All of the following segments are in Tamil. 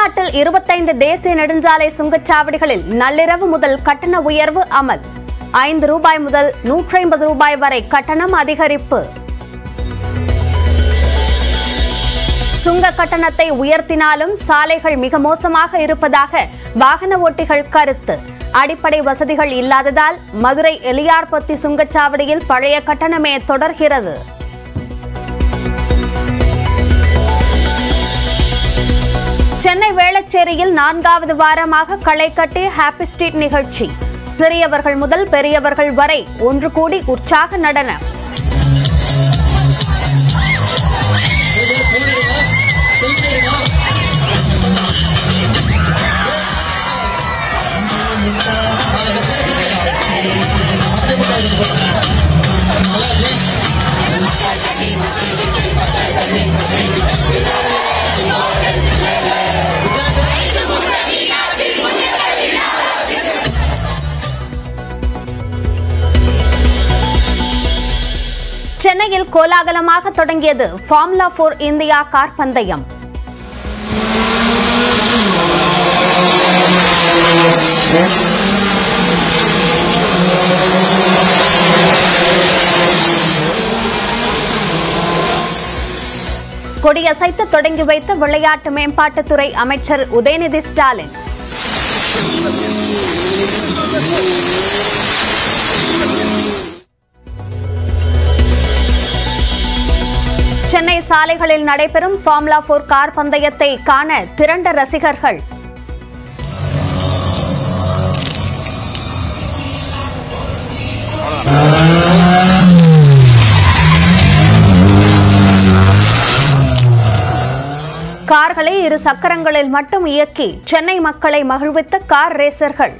தமிழ்நாட்டில் இருபத்தைந்து தேசிய நெடுஞ்சாலை சுங்கச்சாவடிகளில் நள்ளிரவு முதல் கட்டண உயர்வு அமல் ஐந்து ரூபாய் முதல் நூற்றி ஐம்பது ரூபாய் வரை கட்டணம் அதிகரிப்பு சுங்க கட்டணத்தை உயர்த்தினாலும் சாலைகள் மிக மோசமாக இருப்பதாக வாகன ஓட்டிகள் கருத்து அடிப்படை வசதிகள் இல்லாததால் மதுரை எலியார்பத்தி சுங்கச்சாவடியில் பழைய கட்டணமே தொடர்கிறது சென்னை வேளச்சேரியில் நான்காவது வாரமாக களை கட்டி ஹாப்பி ஸ்ட்ரீட் நிகழ்ச்சி சிறியவர்கள் முதல் பெரியவர்கள் வரை ஒன்று கூடி உற்சாக நடனம் சென்னையில் கோலாகலமாக தொடங்கியது ஃபார்முலா போர் இந்தியா கார் பந்தயம் கொடியசைத்து தொடங்கி வைத்த விளையாட்டு மேம்பாட்டுத்துறை அமைச்சர் உதயநிதி ஸ்டாலின் சென்னை சாலைகளில் நடைபெறும் ஃபார்முலா போர் கார் பந்தயத்தை காண திரண்ட ரசிகர்கள் கார்களை இரு சக்கரங்களில் மட்டும் இயக்கி சென்னை மக்களை மகிழ்வித்த கார் ரேசர்கள்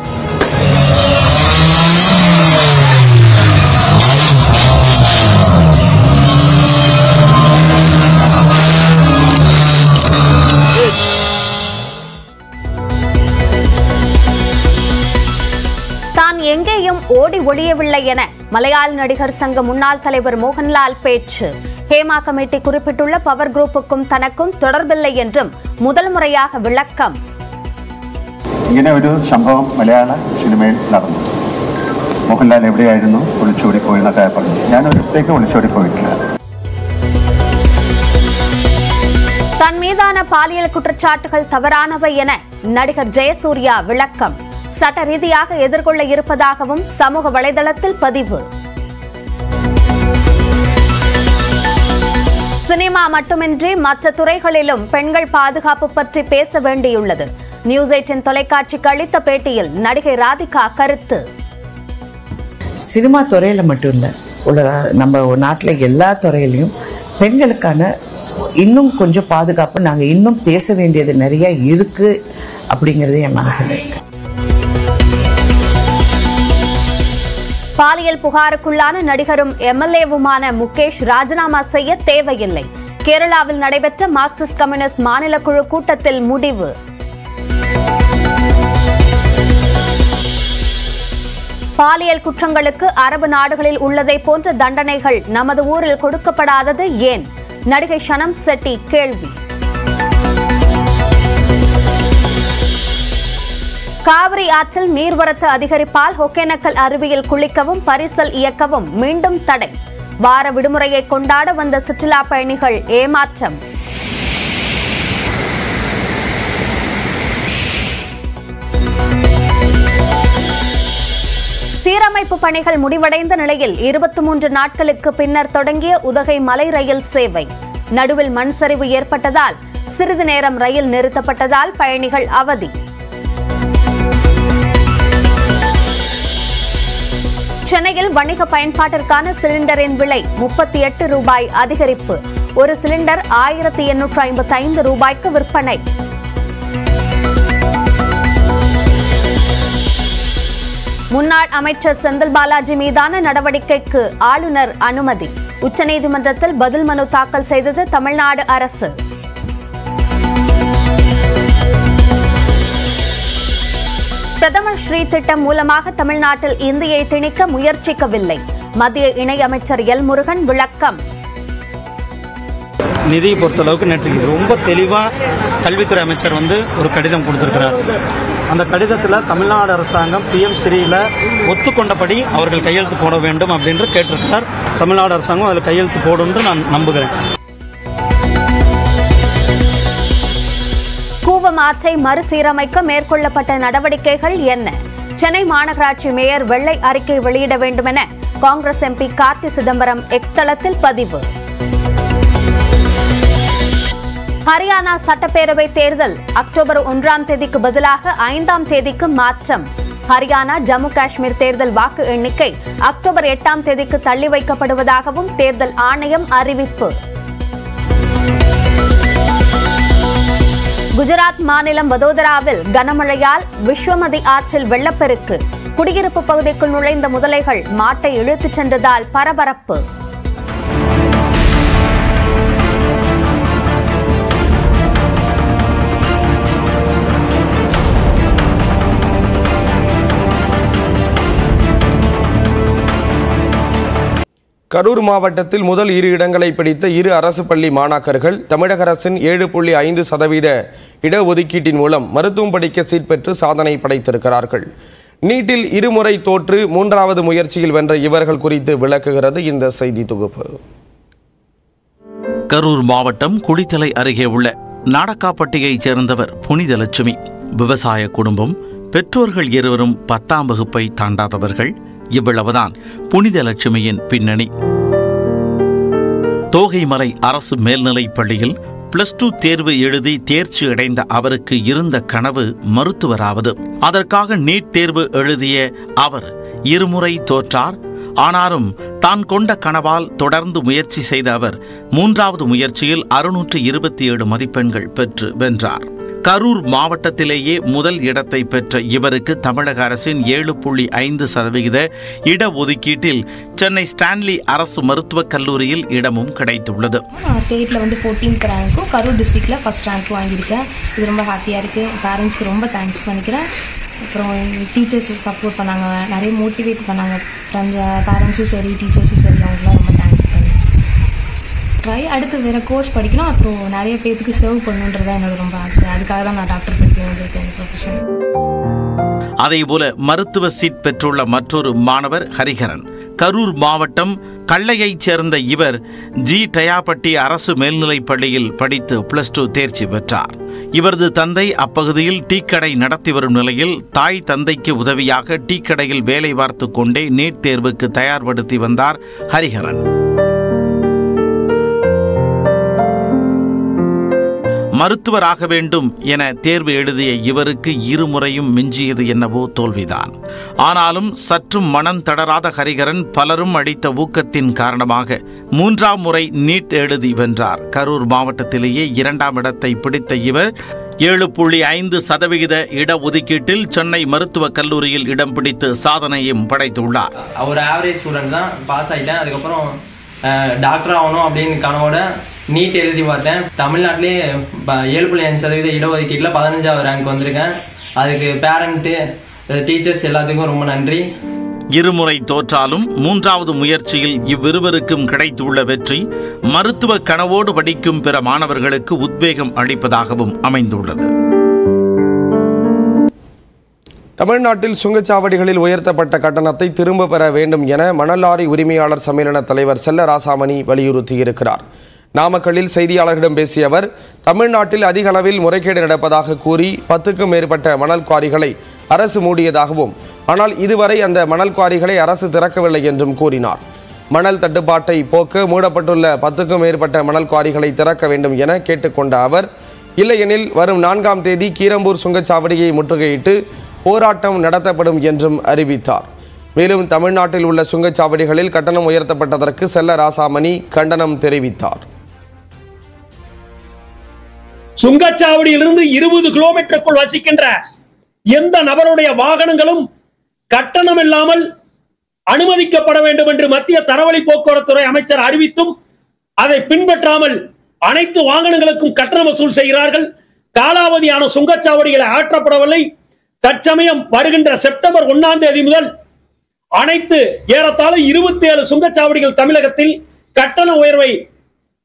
தான் எங்கேயும் ஓடி ஒளியவில்லை என மலையாள நடிகர் சங்க முன்னாள் தலைவர் மோகன்லால் பேச்சு ஹேமா கமிட்டி குறிப்பிட்டுள்ள பவர் குரூப்புக்கும் தனக்கும் தொடர்பில்லை என்றும் முதல் முறையாக விளக்கம் ഇങ്ങനെ ഒരു സംഭവം മലയാള സിനിമയിൽ നടന്നു മോഹൻലാൽ എവിടെയായിരുന്നു ഒളിച്ചോടി പോയെന്നൊക്കെ പറഞ്ഞു ഞാൻ ഒരിടത്തേക്ക് ഒളിച്ചോടി പോയിട്ടില്ല தன் மீதான பாலியல் குற்றச்சாட்டுகள் தவறானவை என நடிகர் ஜெயசூர்யா விளக்கம் சட்ட ரீதியாக எதிர்கொள்ள இருப்பதாகவும் சமூக வலைதளத்தில் பதிவு சினிமா மட்டுமின்றி மற்ற துறைகளிலும் பெண்கள் பாதுகாப்பு பற்றி பேச வேண்டியுள்ளது நியூஸ் எயிட்டின் தொலைக்காட்சிக்கு அளித்த பேட்டியில் நடிகை ராதிகா கருத்து சினிமா துறையில் மட்டும் இல்லை உலக நம்ம நாட்டில் எல்லா துறையிலையும் பெண்களுக்கான இன்னும் கொஞ்சம் பாதுகாப்பு நாங்கள் இன்னும் பேச வேண்டியது நிறைய இருக்கு அப்படிங்கிறது என் மனசில் இருக்கு பாலியல் புகாருக்குள்ளான நடிகரும் எம்எல்ஏவுமான முகேஷ் ராஜினாமா செய்ய தேவையில்லை கேரளாவில் நடைபெற்ற மார்க்சிஸ்ட் கம்யூனிஸ்ட் மாநில குழு கூட்டத்தில் முடிவு பாலியல் குற்றங்களுக்கு அரபு நாடுகளில் உள்ளதை போன்ற தண்டனைகள் நமது ஊரில் கொடுக்கப்படாதது ஏன் நடிகை ஷனம் செட்டி கேள்வி காவிரி ஆற்றில் நீர்வரத்து அதிகரிப்பால் ஒகேனக்கல் அருவியில் குளிக்கவும் பரிசல் இயக்கவும் மீண்டும் தடை வார விடுமுறையை கொண்டாட வந்த சுற்றுலா பயணிகள் ஏமாற்றம் சீரமைப்பு பணிகள் முடிவடைந்த நிலையில் இருபத்தி மூன்று நாட்களுக்கு பின்னர் தொடங்கிய உதகை மலை ரயில் சேவை நடுவில் மண் சரிவு ஏற்பட்டதால் சிறிது நேரம் ரயில் நிறுத்தப்பட்டதால் பயணிகள் அவதி சென்னையில் வணிக பயன்பாட்டிற்கான சிலிண்டரின் விலை முப்பத்தி எட்டு ரூபாய் அதிகரிப்பு ஒரு சிலிண்டர் ஆயிரத்தி எண்ணூற்று ஐம்பத்தி ஐந்து ரூபாய்க்கு விற்பனை முன்னாள் அமைச்சர் செந்தில் பாலாஜி மீதான நடவடிக்கைக்கு ஆளுநர் அனுமதி உச்சநீதிமன்றத்தில் பதில் மனு தாக்கல் செய்தது தமிழ்நாடு அரசு பிரதமர் ஸ்ரீ திட்டம் மூலமாக தமிழ்நாட்டில் இந்தியை திணிக்க முயற்சிக்கவில்லை மத்திய இணையமைச்சர் எல் முருகன் விளக்கம் நிதியை பொறுத்தளவுக்கு நேற்று ரொம்ப தெளிவாக கல்வித்துறை அமைச்சர் வந்து ஒரு கடிதம் கொடுத்திருக்கிறார் அந்த கடிதத்தில் தமிழ்நாடு அரசாங்கம் பிஎம் ஸ்ரீயில் ஒத்துக்கொண்டபடி அவர்கள் கையெழுத்து போட வேண்டும் அப்படின்னு கேட்டிருக்கிறார் தமிழ்நாடு அரசாங்கம் அதில் கையெழுத்து போடும் என்று நான் நம்புகிறேன் கூவம் ஆற்றை மறுசீரமைக்க மேற்கொள்ளப்பட்ட நடவடிக்கைகள் என்ன சென்னை மாநகராட்சி மேயர் வெள்ளை அறிக்கை வெளியிட வேண்டும் என காங்கிரஸ் எம்பி கார்த்தி சிதம்பரம் எக்ஸ் தளத்தில் பதிவு ஹரியானா சட்டப்பேரவை தேர்தல் அக்டோபர் ஒன்றாம் தேதிக்கு பதிலாக ஐந்தாம் தேதிக்கு மாற்றம் ஹரியானா ஜம்மு காஷ்மீர் தேர்தல் வாக்கு எண்ணிக்கை அக்டோபர் எட்டாம் தேதிக்கு தள்ளி வைக்கப்படுவதாகவும் தேர்தல் ஆணையம் அறிவிப்பு குஜராத் மாநிலம் வதோதராவில் கனமழையால் விஸ்வமதி ஆற்றில் வெள்ளப்பெருக்கு குடியிருப்பு பகுதிக்குள் நுழைந்த முதலைகள் மாட்டை இழுத்துச் சென்றதால் பரபரப்பு கரூர் மாவட்டத்தில் முதல் இரு இடங்களை பிடித்த இரு அரசு பள்ளி மாணாக்கர்கள் தமிழக அரசின் ஏழு புள்ளி ஐந்து சதவீத இடஒதுக்கீட்டின் மூலம் மருத்துவம் படிக்க சீட் பெற்று சாதனை படைத்திருக்கிறார்கள் நீட்டில் இருமுறை தோற்று மூன்றாவது முயற்சியில் வென்ற இவர்கள் குறித்து விளக்குகிறது இந்த செய்தி தொகுப்பு கரூர் மாவட்டம் குளித்தலை அருகே உள்ள நாடக்காப்பட்டியைச் சேர்ந்தவர் புனிதலட்சுமி விவசாய குடும்பம் பெற்றோர்கள் இருவரும் பத்தாம் வகுப்பை தாண்டாதவர்கள் இவ்வளவுதான் புனிதலட்சுமியின் பின்னணி தோகைமலை அரசு மேல்நிலைப் பள்ளியில் பிளஸ் டூ தேர்வு எழுதி தேர்ச்சி அடைந்த அவருக்கு இருந்த கனவு மருத்துவராவது அதற்காக நீட் தேர்வு எழுதிய அவர் இருமுறை தோற்றார் ஆனாலும் தான் கொண்ட கனவால் தொடர்ந்து முயற்சி செய்த அவர் மூன்றாவது முயற்சியில் அறுநூற்று இருபத்தி ஏழு மதிப்பெண்கள் பெற்று வென்றார் கரூர் மாவட்டத்திலேயே முதல் இடத்தை பெற்ற இவருக்கு தமிழக அரசின் ஏழு புள்ளி ஐந்து சதவிகித இடஒதுக்கீட்டில் சென்னை ஸ்டான்லி அரசு மருத்துவக் கல்லூரியில் இடமும் கிடைத்துள்ளது நான் ஸ்டேட்டில் வந்து ஃபோர்டீன்த் ரேங்க்கும் கரூர் டிஸ்ட்ரிக்டில் ஃபஸ்ட் ரேங்க் வாங்கியிருக்கேன் இது ரொம்ப ஹாப்பியாக இருக்குது பேரண்ட்ஸ்க்கு ரொம்ப தேங்க்ஸ் பண்ணிக்கிறேன் அப்புறம் டீச்சர்ஸ் சப்போர்ட் பண்ணாங்க நிறைய மோட்டிவேட் பண்ணாங்க ஃப்ரெண்ட்ஸ் பேரண்ட்ஸும் சரி டீச்சர்ஸும் சரி அவங்களாம் ரொம்ப தேங்க்ஸ் பண்ணேன் ட்ரை அடுத்து வேறு கோர்ஸ் படிக்கணும் அப்புறம் நிறைய பேத்துக்கு சர்வ் பண்ணணுன்றது தான் என்னோட ரொம்ப ஆசை அதுக்காக தான் நான் டாக்டர் படிக்க வந்திருக்கேன் ப்ரொஃபஷன் அதேபோல மருத்துவ சீட் பெற்றுள்ள மற்றொரு மாணவர் ஹரிஹரன் கரூர் மாவட்டம் கள்ளையைச் சேர்ந்த இவர் ஜி டயாப்பட்டி அரசு மேல்நிலைப் பள்ளியில் படித்து பிளஸ் டூ தேர்ச்சி பெற்றார் இவரது தந்தை அப்பகுதியில் டீக்கடை நடத்தி வரும் நிலையில் தாய் தந்தைக்கு உதவியாக டீக்கடையில் வேலை பார்த்து கொண்டே நீட் தேர்வுக்கு தயார்படுத்தி வந்தார் ஹரிஹரன் மருத்துவராக வேண்டும் என தேர்வு எழுதிய இவருக்கு இருமுறையும் மிஞ்சியது என்னவோ தோல்விதான் ஆனாலும் சற்றும் மனம் தளராத ஹரிகரன் பலரும் அளித்த ஊக்கத்தின் காரணமாக மூன்றாம் முறை நீட் எழுதி வென்றார் கரூர் மாவட்டத்திலேயே இரண்டாம் இடத்தை பிடித்த இவர் ஏழு புள்ளி ஐந்து சதவிகித இடஒதுக்கீட்டில் சென்னை மருத்துவக் கல்லூரியில் இடம் பிடித்து சாதனையும் படைத்துள்ளார் ஒரு ஆவரேஜ் ஸ்டூடெண்ட் தான் பாஸ் ஆகிட்டேன் அதுக்கப்புறம் டாக்டர் ஆகணும் அப்படின்னு கனவோட நீட் எழுதி பார்த்தேன் தமிழ்நாட்டிலே ப- ஏழு புள்ளி அஞ்சு சதவீத இடஒதுக்கீட்டில் பதினஞ்சாவது ரேங்க் வந்திருக்கேன் அதுக்கு பேரண்ட்டு டீச்சர்ஸ் எல்லாத்துக்கும் ரொம்ப நன்றி இருமுறை தோற்றாலும் மூன்றாவது முயற்சியில் இவ்விருவருக்கும் கிடைத்துள்ள வெற்றி மருத்துவ கனவோடு படிக்கும் பிற மாணவர்களுக்கு உத்வேகம் அளிப்பதாகவும் அமைந்துள்ளது தமிழ்நாட்டில் சுங்கச்சாவடிகளில் உயர்த்தப்பட்ட கட்டணத்தை திரும்ப பெற வேண்டும் என மணல் லாரி உரிமையாளர் சம்மேளன தலைவர் செல்ல ராசாமணி வலியுறுத்தியிருக்கிறார் நாமக்கல்லில் செய்தியாளர்களிடம் பேசிய அவர் தமிழ்நாட்டில் அதிக அளவில் முறைகேடு நடப்பதாக கூறி பத்துக்கும் மேற்பட்ட மணல் குவாரிகளை அரசு மூடியதாகவும் ஆனால் இதுவரை அந்த மணல் குவாரிகளை அரசு திறக்கவில்லை என்றும் கூறினார் மணல் தட்டுப்பாட்டை போக்க மூடப்பட்டுள்ள பத்துக்கும் மேற்பட்ட மணல் குவாரிகளை திறக்க வேண்டும் என கேட்டுக்கொண்ட அவர் இல்லையெனில் வரும் நான்காம் தேதி கீரம்பூர் சுங்கச்சாவடியை முற்றுகையிட்டு போராட்டம் நடத்தப்படும் என்றும் அறிவித்தார் மேலும் தமிழ்நாட்டில் உள்ள சுங்கச்சாவடிகளில் கட்டணம் உயர்த்தப்பட்டதற்கு செல்ல ராசாமணி கண்டனம் தெரிவித்தார் சுங்கச்சாவடியிலிருந்து இருபது கிலோமீட்டருக்குள் வசிக்கின்ற எந்த நபருடைய வாகனங்களும் கட்டணம் இல்லாமல் அனுமதிக்கப்பட வேண்டும் என்று மத்திய தரவழி போக்குவரத்துறை அமைச்சர் அறிவித்தும் அதை பின்பற்றாமல் அனைத்து வாகனங்களுக்கும் கட்டணம் வசூல் செய்கிறார்கள் காலாவதியான சுங்கச்சாவடிகளை ஆற்றப்படவில்லை தற்சமயம் வருகின்ற செப்டம்பர் ஒன்னாம் தேதி முதல் அனைத்து ஏறத்தாழ இருபத்தி ஏழு சுங்கச்சாவடிகள் தமிழகத்தில் கட்டண உயர்வை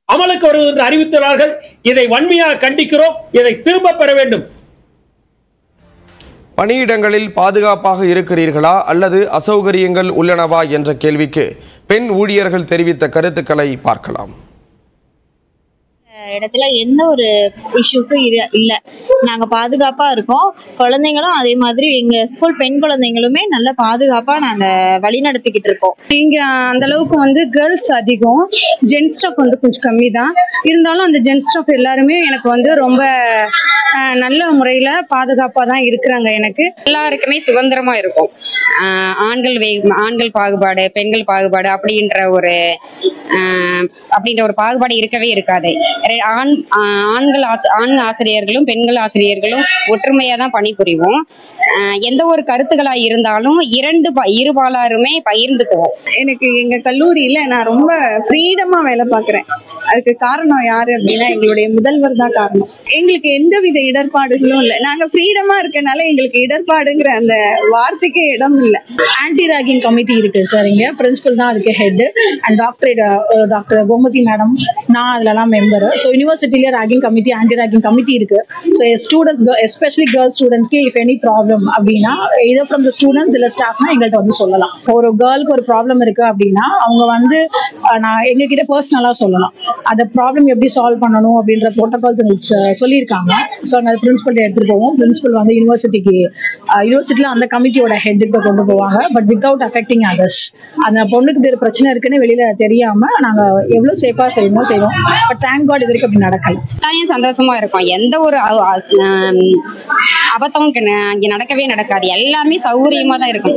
அமலுக்கு வருவது என்று அறிவித்துள்ளார்கள் இதை வன்மையாக கண்டிக்கிறோம் இதை திரும்ப பெற வேண்டும் பணியிடங்களில் பாதுகாப்பாக இருக்கிறீர்களா அல்லது அசௌகரியங்கள் உள்ளனவா என்ற கேள்விக்கு பெண் ஊழியர்கள் தெரிவித்த கருத்துக்களை பார்க்கலாம் இடத்துல எந்த ஒரு இஷ்யூஸும் இல்ல நாங்க பாதுகாப்பா இருக்கோம் குழந்தைங்களும் அதே மாதிரி எங்க ஸ்கூல் பெண் குழந்தைங்களுமே நல்ல பாதுகாப்பா நாங்க வழி நடத்திக்கிட்டு இருக்கோம் இங்க அந்த அளவுக்கு வந்து கேர்ள்ஸ் அதிகம் ஜென்ஸ் ஸ்டாஃப் வந்து கொஞ்சம் கம்மி தான் இருந்தாலும் அந்த ஜென்ஸ் ஸ்டாஃப் எல்லாருமே எனக்கு வந்து ரொம்ப அஹ், நல்ல முறையில பாதுகாப்பா தான் இருக்கிறாங்க எனக்கு எல்லாருக்குமே சுதந்திரமா இருக்கும் ஆஹ் ஆண்கள் வே- ஆண்கள் பாகுபாடு பெண்கள் பாகுபாடு அப்படின்ற ஒரு ஆஹ் அப்படின்ற ஒரு பாகுபாடு இருக்கவே இருக்காது ரெ- ஆண் ஆஹ் ஆண்கள் ஆச- ஆண் ஆசிரியர்களும் பெண்கள் ஆசிரியர்களும் ஒற்றுமையா தான் பணிபுரிவோம் ஆஹ் எந்த ஒரு கருத்துக்களா இருந்தாலும் இரண்டு ப- இருபாலாருமே பகிர்ந்துக்குவோம் எனக்கு எங்க கல்லூரியில நான் ரொம்ப ஃப்ரீடமா வேலை பார்க்கறேன் அதுக்கு காரணம் யாரு அப்படின்னா எங்களுடைய முதல்வர் தான் காரணம் எங்களுக்கு எந்தவித இடர்பாடுகளும் இல்லை நாங்க ஃப்ரீடமா இருக்கனால எங்களுக்கு இடர்பாடுங்கிற அந்த வார்த்தைக்கே இடம் இல்லை ஆன்டி ராகிங் கமிட்டி இருக்கு சார் இங்க பிரின்சிபல் தான் அதுக்கு head and doctor doctor Gomathi madam நான் அதுலலாம் மெம்பர் ஸோ யூனிவர்சிட்டியில ragging committee anti ragging committee இருக்கு ஸோ ஸ்டூடெண்ட்ஸ் எஸ்பெஷலி கேர்ள்ஸ் ஸ்டூடெண்ட்ஸ்க்கு இஃப் எனி ப்ராப்ளம் அப்படின்னா இதர் ஃப்ரம் த ஸ்டூடெண்ட்ஸ் இல்லை ஸ்டாஃப்னா எங்கள்கிட்ட வந்து சொல்லலாம் ஒரு கேர்ளுக்கு ஒரு ப்ராப்ளம் இருக்கு அப்படின்னா அவங்க வந்து அஹ், நான் எங்ககிட்ட பர்சனலாக சொல்லலாம் அந்த ப்ராப்ளம் எப்படி சால்வ் பண்ணணும் அப்படின்ற ப்ரோட்டோகால்ஸ் எங்களுக்கு சொ- சொல்லியிருக்காங்க ஸோ நாங்கள் பிரின்சிபல் எடுத்துட்டு போவோம் பிரின்சிபல் வந்து யூனிவர்சிட்டிக்கு யூனிவர்சிட்டியில் அந்த கமிட்டியோட ஹெட்டுக்கு கொண்டு போவாங்க பட் வித்தவுட் அஃபெக்டிங் அதர்ஸ் அந்த பொண்ணுக்கு இப்படி ஒரு பிரச்சனை இருக்குன்னு வெளியில தெரியாம நாங்க எவ்வளவு சேஃபா செய்யணுமோ செய்வோம் பட் தேங்க் காட் இது வரைக்கும் அப்படி நடக்கல கட்டாயம் சந்தோஷமா இருக்கும் எந்த ஒரு அ- அ- ஆம், அபத்தமும் கெ- இங்க நடக்கவே நடக்காது எல்லாருமே சௌகரியமா தான் இருக்கும்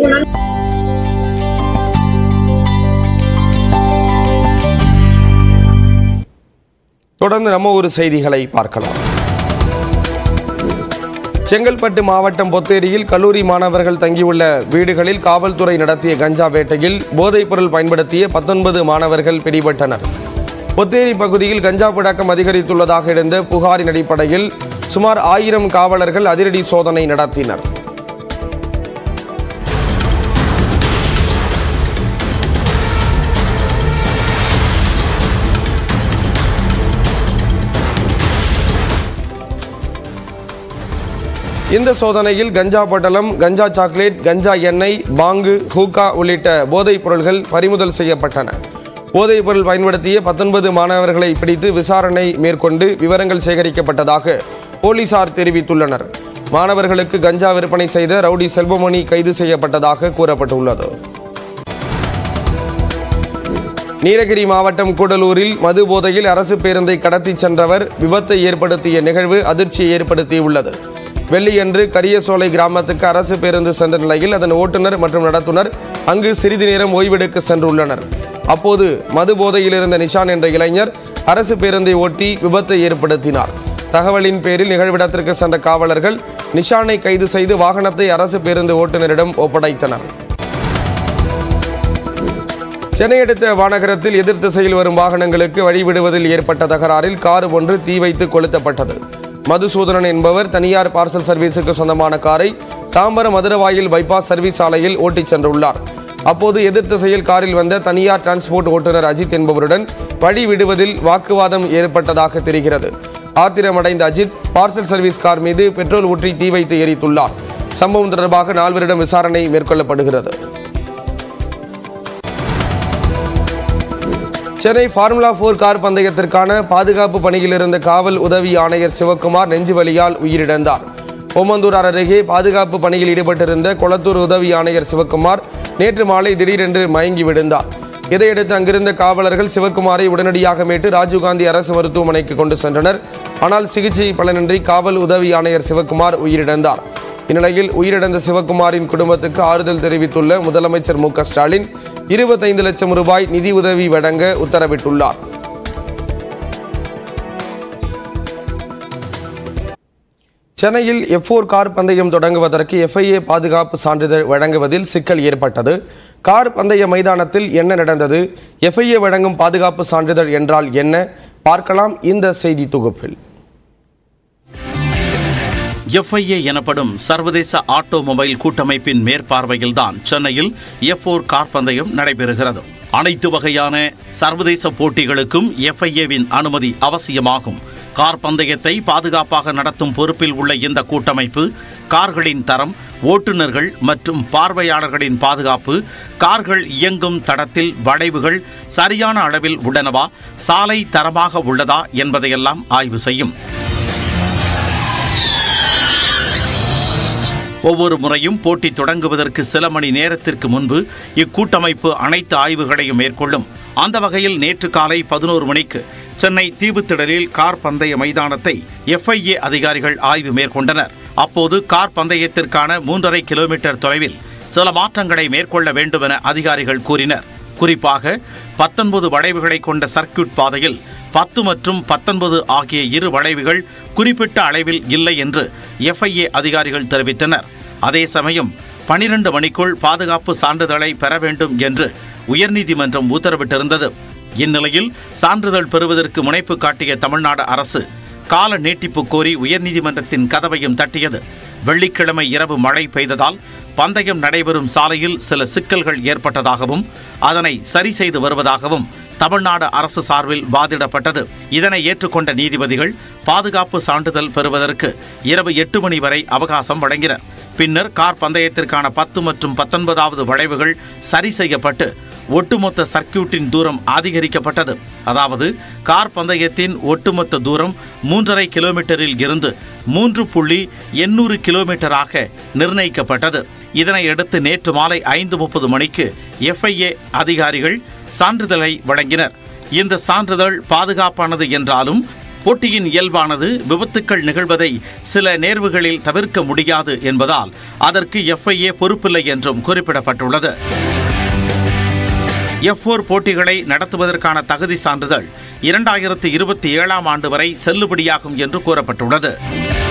தொடர்ந்து நம்ம ஒரு செய்திகளை பார்க்கலாம் செங்கல்பட்டு மாவட்டம் பொத்தேரியில் கல்லூரி மாணவர்கள் தங்கியுள்ள வீடுகளில் காவல்துறை நடத்திய கஞ்சா வேட்டையில் போதைப்பொருள் பயன்படுத்திய பத்தொன்பது மாணவர்கள் பிடிபட்டனர் பொத்தேரி பகுதியில் கஞ்சா புழக்கம் அதிகரித்துள்ளதாக இருந்த புகாரின் அடிப்படையில் சுமார் ஆயிரம் காவலர்கள் அதிரடி சோதனை நடத்தினர் இந்த சோதனையில் கஞ்சா பட்டலம் கஞ்சா சாக்லேட் கஞ்சா எண்ணெய் பாங்கு ஹூக்கா உள்ளிட்ட போதைப் பொருள்கள் பறிமுதல் செய்யப்பட்டன போதைப் பொருள் பயன்படுத்திய பத்தொன்பது மாணவர்களை பிடித்து விசாரணை மேற்கொண்டு விவரங்கள் சேகரிக்கப்பட்டதாக போலீசார் தெரிவித்துள்ளனர் மாணவர்களுக்கு கஞ்சா விற்பனை செய்த ரவுடி செல்வமணி கைது செய்யப்பட்டதாக கூறப்பட்டுள்ளது நீலகிரி மாவட்டம் கூடலூரில் மது போதையில் அரசு பேருந்தை கடத்திச் சென்றவர் விபத்தை ஏற்படுத்திய நிகழ்வு அதிர்ச்சியை ஏற்படுத்தியுள்ளது வெள்ளியன்று கரியசோலை கிராமத்துக்கு அரசு பேருந்து சென்ற நிலையில் அதன் ஓட்டுநர் மற்றும் நடத்துனர் அங்கு சிறிது நேரம் ஓய்வெடுக்க சென்றுள்ளனர் அப்போது மது போதையில் இருந்த நிஷான் என்ற இளைஞர் அரசு பேருந்தை ஓட்டி விபத்தை ஏற்படுத்தினார் தகவலின் பேரில் நிகழ்விடத்திற்கு சென்ற காவலர்கள் நிஷானை கைது செய்து வாகனத்தை அரசு பேருந்து ஓட்டுநரிடம் ஒப்படைத்தனர் சென்னை அடுத்த வானகரத்தில் எதிர் திசையில் வரும் வாகனங்களுக்கு வழிவிடுவதில் ஏற்பட்ட தகராறில் கார் ஒன்று தீ வைத்து கொளுத்தப்பட்டது மதுசூதனன் என்பவர் தனியார் பார்சல் சர்வீஸுக்கு சொந்தமான காரை தாம்பரம் மதுரவாயில் பைபாஸ் சர்வீஸ் சாலையில் ஓட்டிச் சென்றுள்ளார் அப்போது எதிர் திசையில் காரில் வந்த தனியார் டிரான்ஸ்போர்ட் ஓட்டுநர் அஜித் என்பவருடன் வழி விடுவதில் வாக்குவாதம் ஏற்பட்டதாக தெரிகிறது ஆத்திரமடைந்த அஜித் பார்சல் சர்வீஸ் கார் மீது பெட்ரோல் ஊற்றி தீ வைத்து எரித்துள்ளார் சம்பவம் தொடர்பாக நால்வரிடம் விசாரணை மேற்கொள்ளப்படுகிறது சென்னை ஃபார்முலா போர் கார் பந்தயத்திற்கான பாதுகாப்பு பணியில் இருந்த காவல் உதவி ஆணையர் சிவக்குமார் நெஞ்சுவலியால் உயிரிழந்தார் ஓமந்தூரார் அருகே பாதுகாப்பு பணியில் ஈடுபட்டிருந்த கொளத்தூர் உதவி ஆணையர் சிவக்குமார் நேற்று மாலை திடீரென்று மயங்கி விழுந்தார் இதையடுத்து அங்கிருந்த காவலர்கள் சிவக்குமாரை உடனடியாக மீட்டு ராஜீவ்காந்தி அரசு மருத்துவமனைக்கு கொண்டு சென்றனர் ஆனால் சிகிச்சை பலனின்றி காவல் உதவி ஆணையர் சிவக்குமார் உயிரிழந்தார் இந்நிலையில் உயிரிழந்த சிவக்குமாரின் குடும்பத்துக்கு ஆறுதல் தெரிவித்துள்ள முதலமைச்சர் மு க ஸ்டாலின் இருபத்தைந்து லட்சம் ரூபாய் நிதி உதவி வழங்க உத்தரவிட்டுள்ளார் சென்னையில் எஃப் கார் பந்தயம் தொடங்குவதற்கு எஃப்ஐஏ பாதுகாப்பு சான்றிதழ் வழங்குவதில் சிக்கல் ஏற்பட்டது கார் பந்தய மைதானத்தில் என்ன நடந்தது எஃப்ஐஏ வழங்கும் பாதுகாப்பு சான்றிதழ் என்றால் என்ன பார்க்கலாம் இந்த செய்தி தொகுப்பில் எஃப்ஐஏ எனப்படும் சர்வதேச ஆட்டோமொபைல் கூட்டமைப்பின் மேற்பார்வையில்தான் சென்னையில் எஃப் கார் பந்தயம் நடைபெறுகிறது அனைத்து வகையான சர்வதேச போட்டிகளுக்கும் எஃப்ஐஏவின் அனுமதி அவசியமாகும் கார் பந்தயத்தை பாதுகாப்பாக நடத்தும் பொறுப்பில் உள்ள இந்த கூட்டமைப்பு கார்களின் தரம் ஓட்டுநர்கள் மற்றும் பார்வையாளர்களின் பாதுகாப்பு கார்கள் இயங்கும் தடத்தில் வளைவுகள் சரியான அளவில் உள்ளனவா சாலை தரமாக உள்ளதா என்பதையெல்லாம் ஆய்வு செய்யும் ஒவ்வொரு முறையும் போட்டி தொடங்குவதற்கு சில மணி நேரத்திற்கு முன்பு இக்கூட்டமைப்பு அனைத்து ஆய்வுகளையும் மேற்கொள்ளும் அந்த வகையில் நேற்று காலை பதினோரு மணிக்கு சென்னை தீவுத்திடலில் கார் பந்தய மைதானத்தை எஃப்ஐஏ அதிகாரிகள் ஆய்வு மேற்கொண்டனர் அப்போது கார் பந்தயத்திற்கான மூன்றரை கிலோமீட்டர் தொலைவில் சில மாற்றங்களை மேற்கொள்ள வேண்டும் என அதிகாரிகள் கூறினர் குறிப்பாக பத்தொன்பது வளைவுகளை கொண்ட சர்க்கியூட் பாதையில் பத்து மற்றும் பத்தொன்பது ஆகிய இரு வளைவுகள் குறிப்பிட்ட அளவில் இல்லை என்று எஃப்ஐஏ அதிகாரிகள் தெரிவித்தனர் அதே சமயம் பனிரெண்டு மணிக்குள் பாதுகாப்பு சான்றிதழை பெற வேண்டும் என்று உயர்நீதிமன்றம் உத்தரவிட்டிருந்தது இந்நிலையில் சான்றிதழ் பெறுவதற்கு முனைப்பு காட்டிய தமிழ்நாடு அரசு கால நீட்டிப்பு கோரி உயர்நீதிமன்றத்தின் கதவையும் தட்டியது வெள்ளிக்கிழமை இரவு மழை பெய்ததால் பந்தயம் நடைபெறும் சாலையில் சில சிக்கல்கள் ஏற்பட்டதாகவும் அதனை சரி செய்து வருவதாகவும் தமிழ்நாடு அரசு சார்பில் வாதிடப்பட்டது இதனை ஏற்றுக்கொண்ட நீதிபதிகள் பாதுகாப்பு சான்றிதழ் பெறுவதற்கு இரவு எட்டு மணி வரை அவகாசம் வழங்கினர் பின்னர் கார் பந்தயத்திற்கான பத்து மற்றும் பத்தொன்பதாவது வளைவுகள் சரி செய்யப்பட்டு ஒட்டுமொத்த சர்க்கியூட்டின் தூரம் அதிகரிக்கப்பட்டது அதாவது கார் பந்தயத்தின் ஒட்டுமொத்த தூரம் மூன்றரை கிலோமீட்டரில் இருந்து மூன்று புள்ளி எண்ணூறு கிலோமீட்டராக நிர்ணயிக்கப்பட்டது இதனையடுத்து நேற்று மாலை ஐந்து முப்பது மணிக்கு எஃப்ஐஏ அதிகாரிகள் சான்றிதழை வழங்கினர் இந்த சான்றிதழ் பாதுகாப்பானது என்றாலும் போட்டியின் இயல்பானது விபத்துக்கள் நிகழ்வதை சில நேர்வுகளில் தவிர்க்க முடியாது என்பதால் அதற்கு எஃப்ஐஏ பொறுப்பில்லை என்றும் குறிப்பிடப்பட்டுள்ளது எஃப் ஃபோர் போட்டிகளை நடத்துவதற்கான தகுதி சான்றிதழ் இரண்டாயிரத்து இருபத்தி ஏழாம் ஆண்டு வரை செல்லுபடியாகும் என்று கூறப்பட்டுள்ளது